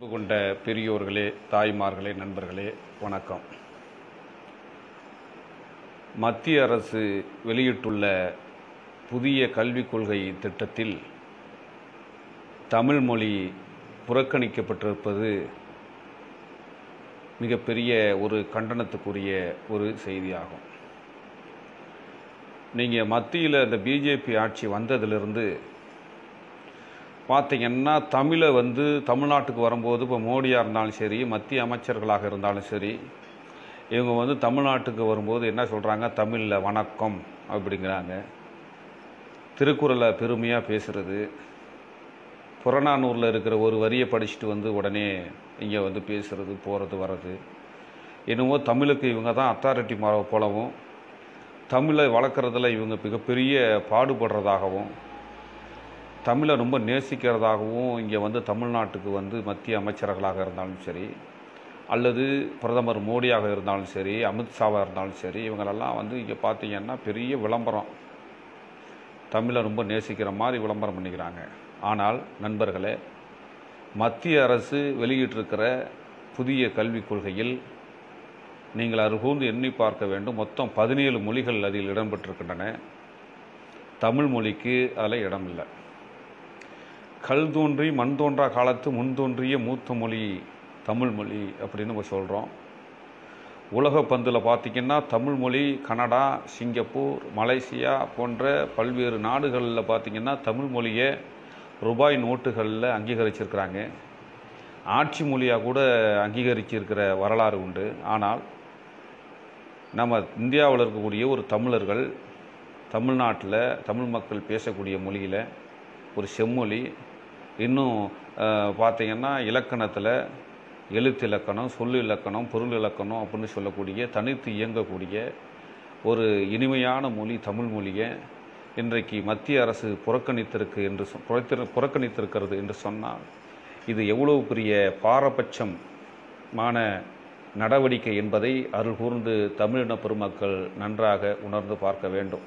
அன்பு கொண்ட பெரியோர்களே தாய்மார்களே நண்பர்களே வணக்கம் மத்திய அரசு வெளியிட்டுள்ள புதிய கல்விக் கொள்கை திட்டத்தில் தமிழ் மொழி புறக்கணிக்கப்பட்டிருப்பது மிகப்பெரிய ஒரு கண்டனத்துக்குரிய ஒரு செய்தியாகும் நீங்கள் மத்தியில் இந்த பிஜேபி ஆட்சி வந்ததிலிருந்து பார்த்தீங்கன்னா தமிழை வந்து தமிழ்நாட்டுக்கு வரும்போது இப்போ மோடியாக இருந்தாலும் சரி மத்திய அமைச்சர்களாக இருந்தாலும் சரி இவங்க வந்து தமிழ்நாட்டுக்கு வரும்போது என்ன சொல்கிறாங்க தமிழில் வணக்கம் அப்படிங்கிறாங்க திருக்குறளை பெருமையாக பேசுகிறது புறநானூரில் இருக்கிற ஒரு வரியை படிச்சுட்டு வந்து உடனே இங்கே வந்து பேசுகிறது போகிறது வர்றது என்னவோ தமிழுக்கு இவங்க தான் அத்தாரிட்டி போலவும் தமிழை வளர்க்குறதுல இவங்க மிகப்பெரிய பாடுபடுறதாகவும் தமிழை ரொம்ப நேசிக்கிறதாகவும் இங்கே வந்து தமிழ்நாட்டுக்கு வந்து மத்திய அமைச்சர்களாக இருந்தாலும் சரி அல்லது பிரதமர் மோடியாக இருந்தாலும் சரி அமித்ஷாவாக இருந்தாலும் சரி இவங்களெல்லாம் வந்து இங்கே பார்த்தீங்கன்னா பெரிய விளம்பரம் தமிழை ரொம்ப நேசிக்கிற மாதிரி விளம்பரம் பண்ணிக்கிறாங்க ஆனால் நண்பர்களே மத்திய அரசு வெளியிட்டிருக்கிற புதிய கல்விக் கொள்கையில் நீங்கள் அருகூர்ந்து எண்ணி பார்க்க வேண்டும் மொத்தம் பதினேழு மொழிகள் அதில் இடம்பெற்றிருக்கின்றன தமிழ் மொழிக்கு அதில் இடமில்லை கல் தோன்றி மண் தோன்றா காலத்து முன் தோன்றிய மூத்த மொழி தமிழ் மொழி அப்படின்னு நம்ம சொல்கிறோம் உலக பந்தில் பார்த்திங்கன்னா தமிழ் மொழி கனடா சிங்கப்பூர் மலேசியா போன்ற பல்வேறு நாடுகளில் பார்த்திங்கன்னா தமிழ் மொழியை ரூபாய் நோட்டுகளில் அங்கீகரிச்சிருக்கிறாங்க ஆட்சி மொழியாக கூட அங்கீகரிச்சிருக்கிற வரலாறு உண்டு ஆனால் நம்ம இந்தியாவில் இருக்கக்கூடிய ஒரு தமிழர்கள் தமிழ்நாட்டில் தமிழ் மக்கள் பேசக்கூடிய மொழியில் ஒரு செம்மொழி இன்னும் பார்த்திங்கன்னா இலக்கணத்தில் எழுத்து இலக்கணம் சொல்லு இலக்கணம் பொருள் இலக்கணம் அப்படின்னு சொல்லக்கூடிய தனித்து இயங்கக்கூடிய ஒரு இனிமையான மொழி தமிழ் மொழியை இன்றைக்கு மத்திய அரசு புறக்கணித்திருக்கு என்று சொ- புறத்திரு- புறக்கணித்திருக்கிறது என்று சொன்னால் இது எவ்வளவு பெரிய பாரபட்சமான நடவடிக்கை என்பதை அருள் கூர்ந்து தமிழின பெருமக்கள் நன்றாக உணர்ந்து பார்க்க வேண்டும்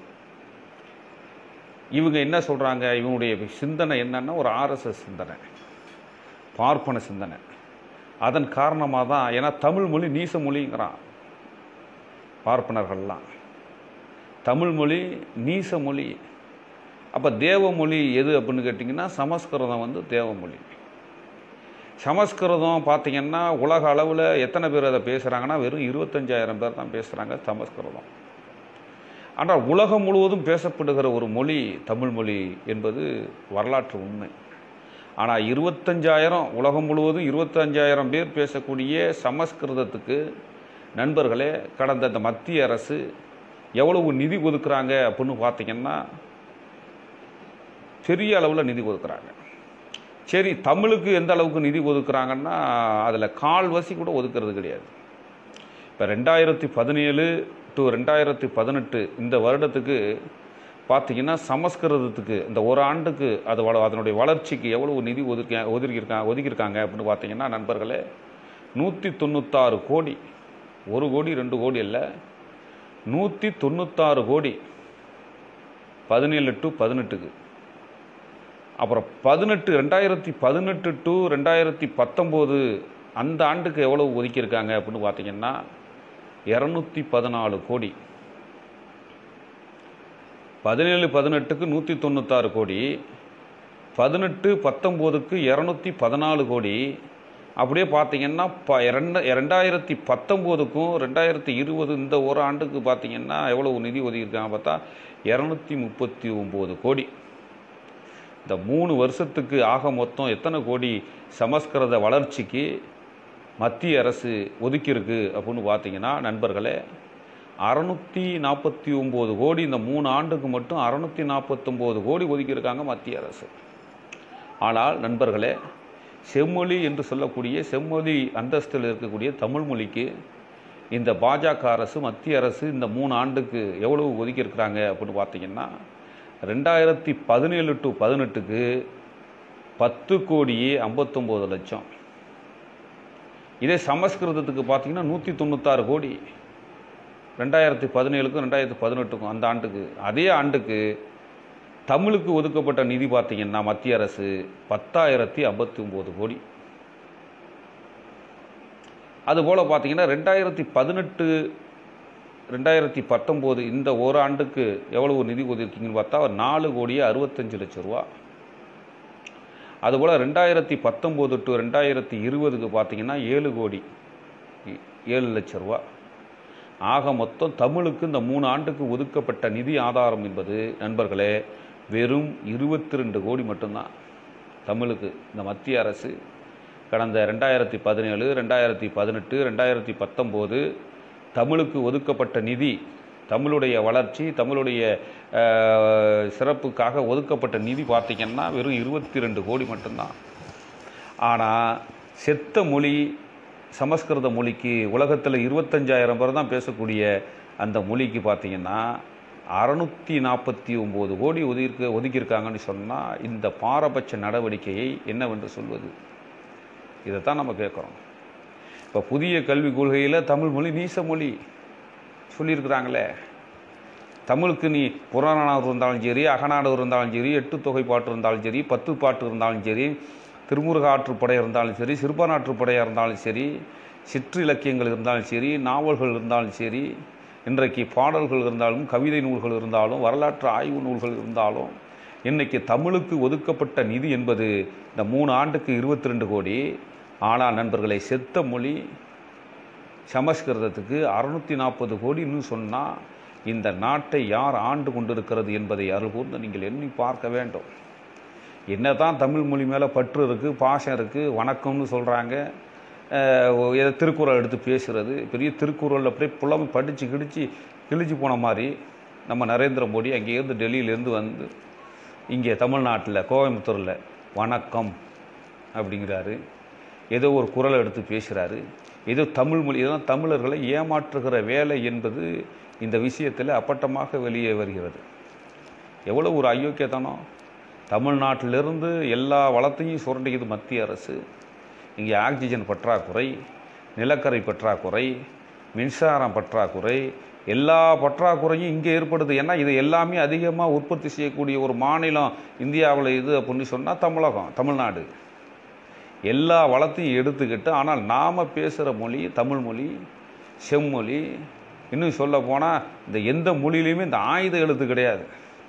இவங்க என்ன சொல்கிறாங்க இவங்களுடைய சிந்தனை என்னன்னா ஒரு ஆர்எஸ்எஸ் சிந்தனை பார்ப்பன சிந்தனை அதன் காரணமாக தான் ஏன்னா தமிழ் மொழி நீச மொழிங்கிறான் பார்ப்பனர்கள்லாம் தமிழ் மொழி நீச மொழி அப்போ தேவமொழி எது அப்படின்னு கேட்டிங்கன்னா சமஸ்கிருதம் வந்து தேவமொழி சமஸ்கிருதம் பார்த்தீங்கன்னா உலக அளவில் எத்தனை பேர் அதை பேசுகிறாங்கன்னா வெறும் இருபத்தஞ்சாயிரம் பேர் தான் பேசுகிறாங்க சமஸ்கிருதம் ஆனால் உலகம் முழுவதும் பேசப்படுகிற ஒரு மொழி தமிழ் மொழி என்பது வரலாற்று உண்மை ஆனால் இருபத்தஞ்சாயிரம் உலகம் முழுவதும் இருபத்தஞ்சாயிரம் பேர் பேசக்கூடிய சமஸ்கிருதத்துக்கு நண்பர்களே கடந்த இந்த மத்திய அரசு எவ்வளவு நிதி ஒதுக்குறாங்க அப்படின்னு பார்த்தீங்கன்னா பெரிய அளவில் நிதி ஒதுக்குறாங்க சரி தமிழுக்கு எந்த அளவுக்கு நிதி ஒதுக்குறாங்கன்னா அதில் கால்வசி கூட ஒதுக்குறது கிடையாது இப்போ ரெண்டாயிரத்தி பதினேழு டு ரெண்டாயிரத்தி பதினெட்டு இந்த வருடத்துக்கு பார்த்தீங்கன்னா சமஸ்கிருதத்துக்கு இந்த ஒரு ஆண்டுக்கு அது வள அதனுடைய வளர்ச்சிக்கு எவ்வளவு நிதி ஒதுக்க ஒதுக்கியிருக்காங்க ஒதுக்கியிருக்காங்க அப்படின்னு பார்த்தீங்கன்னா நண்பர்களே நூற்றி தொண்ணூத்தாறு கோடி ஒரு கோடி ரெண்டு கோடி இல்லை நூற்றி தொண்ணூத்தாறு கோடி பதினேழு டு பதினெட்டுக்கு அப்புறம் பதினெட்டு ரெண்டாயிரத்தி பதினெட்டு டு ரெண்டாயிரத்தி பத்தொம்போது அந்த ஆண்டுக்கு எவ்வளவு ஒதுக்கியிருக்காங்க அப்படின்னு பார்த்தீங்கன்னா இரநூத்தி பதினாலு கோடி பதினேழு பதினெட்டுக்கு நூற்றி தொண்ணூத்தாறு கோடி பதினெட்டு பத்தொம்போதுக்கு இரநூத்தி பதினாலு கோடி அப்படியே பார்த்தீங்கன்னா ப ரெண்ட ரெண்டாயிரத்தி பத்தொம்போதுக்கும் ரெண்டாயிரத்தி இருபது இந்த ஒரு ஆண்டுக்கு பார்த்தீங்கன்னா எவ்வளவு நிதி ஒதுக்கியிருக்காங்க பார்த்தா இரநூத்தி முப்பத்தி ஒம்பது கோடி இந்த மூணு வருஷத்துக்கு ஆக மொத்தம் எத்தனை கோடி சமஸ்கிருத வளர்ச்சிக்கு மத்திய அரசு ஒதுக்கியிருக்கு அப்படின்னு பார்த்தீங்கன்னா நண்பர்களே அறநூற்றி நாற்பத்தி ஒம்பது கோடி இந்த மூணு ஆண்டுக்கு மட்டும் அறநூற்றி நாற்பத்தொம்போது கோடி ஒதுக்கியிருக்காங்க மத்திய அரசு ஆனால் நண்பர்களே செம்மொழி என்று சொல்லக்கூடிய செம்மொழி அந்தஸ்தில் இருக்கக்கூடிய தமிழ் மொழிக்கு இந்த பாஜக அரசு மத்திய அரசு இந்த மூணு ஆண்டுக்கு எவ்வளவு ஒதுக்கியிருக்கிறாங்க அப்படின்னு பார்த்தீங்கன்னா ரெண்டாயிரத்தி பதினேழு டு பதினெட்டுக்கு பத்து கோடியே ஐம்பத்தொம்போது லட்சம் இதே சமஸ்கிருதத்துக்கு பார்த்தீங்கன்னா நூற்றி தொண்ணூத்தாறு கோடி ரெண்டாயிரத்தி பதினேழுக்கும் ரெண்டாயிரத்தி பதினெட்டுக்கும் அந்த ஆண்டுக்கு அதே ஆண்டுக்கு தமிழுக்கு ஒதுக்கப்பட்ட நிதி பார்த்தீங்கன்னா மத்திய அரசு பத்தாயிரத்தி ஐம்பத்தி ஒம்பது கோடி அதுபோல் பார்த்தீங்கன்னா ரெண்டாயிரத்தி பதினெட்டு ரெண்டாயிரத்தி பத்தொம்போது இந்த ஓராண்டுக்கு எவ்வளவு நிதி ஒதுக்கீங்கன்னு பார்த்தா ஒரு நாலு கோடியே அறுபத்தஞ்சு லட்சம் ரூபா அதுபோல் ரெண்டாயிரத்தி பத்தொம்போது டு ரெண்டாயிரத்தி இருபதுக்கு பார்த்தீங்கன்னா ஏழு கோடி ஏ- ஏழு லட்சம் ரூபா ஆக மொத்தம் தமிழுக்கு இந்த மூணு ஆண்டுக்கு ஒதுக்கப்பட்ட நிதி ஆதாரம் என்பது நண்பர்களே வெறும் இருபத்தி ரெண்டு கோடி மட்டும்தான் தமிழுக்கு இந்த மத்திய அரசு கடந்த ரெண்டாயிரத்தி பதினேழு ரெண்டாயிரத்தி பதினெட்டு ரெண்டாயிரத்தி பத்தொம்போது தமிழுக்கு ஒதுக்கப்பட்ட நிதி தமிழுடைய வளர்ச்சி தமிழுடைய அஹ், சிறப்புக்காக ஒதுக்கப்பட்ட நிதி பார்த்திங்கன்னா வெறும் இருபத்தி ரெண்டு கோடி மட்டும்தான் ஆனால் செத்த மொழி சமஸ்கிருத மொழிக்கு உலகத்தில் இருபத்தஞ்சாயிரம் பேர் தான் பேசக்கூடிய அந்த மொழிக்கு பார்த்தீங்கன்னா அறநூற்றி நாற்பத்தி ஒம்பது கோடி ஒதுக்கி ஒதுக்கியிருக்காங்கன்னு சொன்னால் இந்த பாரபட்ச நடவடிக்கையை என்னவென்று சொல்வது இதைத்தான் நம்ம கேட்குறோம் இப்போ புதிய கல்விக் கொள்கையில் தமிழ் மொழி நீச மொழி சொல்லியிருக்கிறாங்களே தமிழுக்கு நீ புறநானூறு இருந்தாலும் சரி அகநாடு இருந்தாலும் சரி எட்டு தொகை பாட்டு இருந்தாலும் சரி பத்து பாட்டு இருந்தாலும் சரி திருமுருக ஆற்றுப்படை இருந்தாலும் சரி சிறுபானாற்றுப்படையாக இருந்தாலும் சரி சிற்றிலக்கியங்கள் இருந்தாலும் சரி நாவல்கள் இருந்தாலும் சரி இன்றைக்கு பாடல்கள் இருந்தாலும் கவிதை நூல்கள் இருந்தாலும் வரலாற்று ஆய்வு நூல்கள் இருந்தாலும் இன்னைக்கு தமிழுக்கு ஒதுக்கப்பட்ட நிதி என்பது இந்த மூணு ஆண்டுக்கு இருபத்தி ரெண்டு கோடி ஆனால் நண்பர்களை செத்த மொழி சமஸ்கிருதத்துக்கு அறுநூத்தி நாற்பது கோடின்னு சொன்னால் இந்த நாட்டை யார் ஆண்டு கொண்டிருக்கிறது என்பதை அருள்கூர்ந்து நீங்கள் எண்ணி பார்க்க வேண்டும் என்னதான் தமிழ் மொழி மேலே பற்று இருக்குது பாசம் இருக்குது வணக்கம்னு சொல்கிறாங்க ஏதோ திருக்குறள் எடுத்து பேசுகிறது பெரிய திருக்குறளில் அப்படியே புலமை படித்து கிடிச்சு கிழிச்சு போன மாதிரி நம்ம நரேந்திர மோடி அங்கேருந்து டெல்லியிலேருந்து வந்து இங்கே தமிழ்நாட்டில் கோயம்புத்தூரில் வணக்கம் அப்படிங்கிறாரு ஏதோ ஒரு குரலை எடுத்து பேசுகிறாரு ஏதோ தமிழ் மொழி இதெல்லாம் தமிழர்களை ஏமாற்றுகிற வேலை என்பது இந்த விஷயத்தில் அப்பட்டமாக வெளியே வருகிறது எவ்வளோ ஒரு அயோக்கியத்தனம் தமிழ்நாட்டிலிருந்து எல்லா வளத்தையும் சுரண்டிக்குது மத்திய அரசு இங்கே ஆக்சிஜன் பற்றாக்குறை நிலக்கரி பற்றாக்குறை மின்சாரம் பற்றாக்குறை எல்லா பற்றாக்குறையும் இங்கே ஏற்படுது ஏன்னா இது எல்லாமே அதிகமாக உற்பத்தி செய்யக்கூடிய ஒரு மாநிலம் இந்தியாவில் இது அப்படின்னு சொன்னால் தமிழகம் தமிழ்நாடு எல்லா வளத்தையும் எடுத்துக்கிட்டு ஆனால் நாம் பேசுகிற மொழி தமிழ் மொழி செம்மொழி இன்னும் சொல்ல போனால் இந்த எந்த மொழியிலையுமே இந்த ஆயுத எழுத்து கிடையாது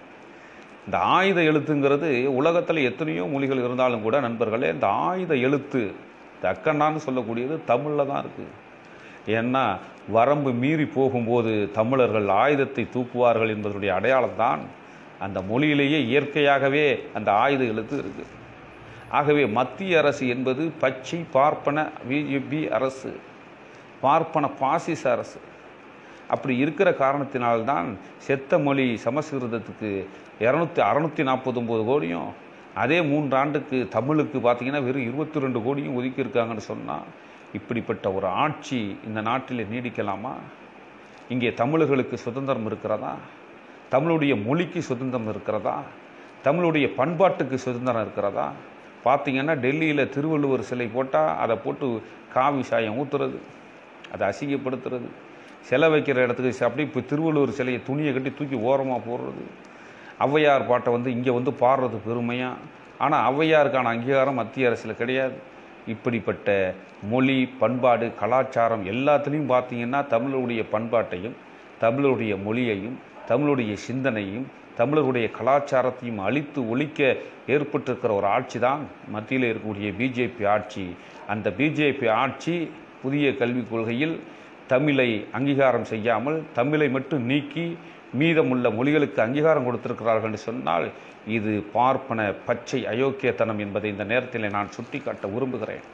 இந்த ஆயுத எழுத்துங்கிறது உலகத்தில் எத்தனையோ மொழிகள் இருந்தாலும் கூட நண்பர்களே இந்த ஆயுத எழுத்து இந்த அக்கண்ணான்னு சொல்லக்கூடியது தமிழில் தான் இருக்குது ஏன்னா வரம்பு மீறி போகும்போது தமிழர்கள் ஆயுதத்தை தூக்குவார்கள் என்பதனுடைய அடையாளம் தான் அந்த மொழியிலேயே இயற்கையாகவே அந்த ஆயுத எழுத்து இருக்குது ஆகவே மத்திய அரசு என்பது பச்சை பார்ப்பன பிஜேபி அரசு பார்ப்பன பாசிச அரசு அப்படி இருக்கிற காரணத்தினால்தான் செத்த மொழி சமஸ்கிருதத்துக்கு இரநூத்தி அறநூற்றி நாற்பத்தொம்போது கோடியும் அதே மூன்றாண்டுக்கு தமிழுக்கு பார்த்தீங்கன்னா வெறும் இருபத்தி ரெண்டு கோடியும் ஒதுக்கியிருக்காங்கன்னு சொன்னால் இப்படிப்பட்ட ஒரு ஆட்சி இந்த நாட்டில் நீடிக்கலாமா இங்கே தமிழர்களுக்கு சுதந்திரம் இருக்கிறதா தமிழுடைய மொழிக்கு சுதந்திரம் இருக்கிறதா தமிழுடைய பண்பாட்டுக்கு சுதந்திரம் இருக்கிறதா பார்த்தீங்கன்னா டெல்லியில் திருவள்ளுவர் சிலை போட்டால் அதை போட்டு காவி சாயம் ஊற்றுறது அதை அசிங்கப்படுத்துறது சிலை வைக்கிற இடத்துக்கு அப்படியே இப்போ திருவள்ளுவர் சிலையை துணியை கட்டி தூக்கி ஓரமாக போடுறது ஔவையார் பாட்டை வந்து இங்கே வந்து பாடுறது பெருமையாக ஆனால் ஔவையாருக்கான அங்கீகாரம் மத்திய அரசில் கிடையாது இப்படிப்பட்ட மொழி பண்பாடு கலாச்சாரம் எல்லாத்துலேயும் பார்த்தீங்கன்னா தமிழருடைய பண்பாட்டையும் தமிழருடைய மொழியையும் தமிழுடைய சிந்தனையும் தமிழருடைய கலாச்சாரத்தையும் அழித்து ஒழிக்க ஏற்பட்டிருக்கிற ஒரு ஆட்சி தான் மத்தியில் இருக்கக்கூடிய பிஜேபி ஆட்சி அந்த பிஜேபி ஆட்சி புதிய கல்விக் கொள்கையில் தமிழை அங்கீகாரம் செய்யாமல் தமிழை மட்டும் நீக்கி மீதமுள்ள மொழிகளுக்கு அங்கீகாரம் கொடுத்திருக்கிறார்கள் என்று சொன்னால் இது பார்ப்பன பச்சை அயோக்கியத்தனம் என்பதை இந்த நேரத்தில் நான் சுட்டிக்காட்ட விரும்புகிறேன்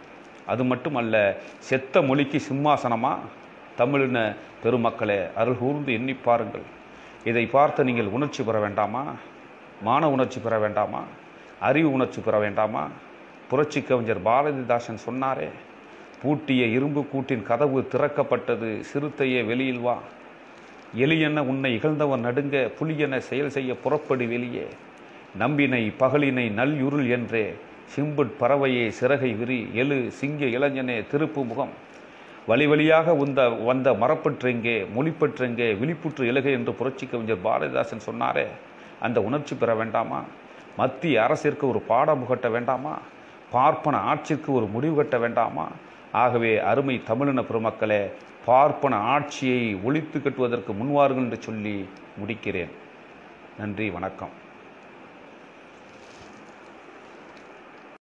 அது மட்டுமல்ல செத்த மொழிக்கு சிம்மாசனமா தமிழின பெருமக்களே அருள் கூர்ந்து எண்ணி பாருங்கள் இதை பார்த்து நீங்கள் உணர்ச்சி பெற வேண்டாமா மான உணர்ச்சி பெற வேண்டாமா அறிவு உணர்ச்சி பெற வேண்டாமா புரட்சி கவிஞர் பாரதிதாசன் சொன்னாரே பூட்டிய இரும்பு கூட்டின் கதவு திறக்கப்பட்டது சிறுத்தையே வெளியில் வா எலியென உன்னை இகழ்ந்தவன் நடுங்க புலியென செயல் செய்ய புறப்படு வெளியே நம்பினை பகலினை நல்யுருள் என்றே சிம்புட் பறவையே சிறகை விரி எழு சிங்க இளைஞனே திருப்பு முகம் வழி வழியாக உந்த வந்த மரப்பற்றெங்கே மொழிப்பற்றெங்கே விழிப்புற்று இலகை என்று புரட்சி கவிஞர் பாரதிதாசன் சொன்னாரே அந்த உணர்ச்சி பெற வேண்டாமா மத்திய அரசிற்கு ஒரு பாடம் புகட்ட வேண்டாமா பார்ப்பன ஆட்சிக்கு ஒரு முடிவு கட்ட வேண்டாமா ஆகவே அருமை தமிழின பெருமக்களே பார்ப்பன ஆட்சியை ஒழித்து கட்டுவதற்கு முன்வாருங்கள் என்று சொல்லி முடிக்கிறேன் நன்றி வணக்கம்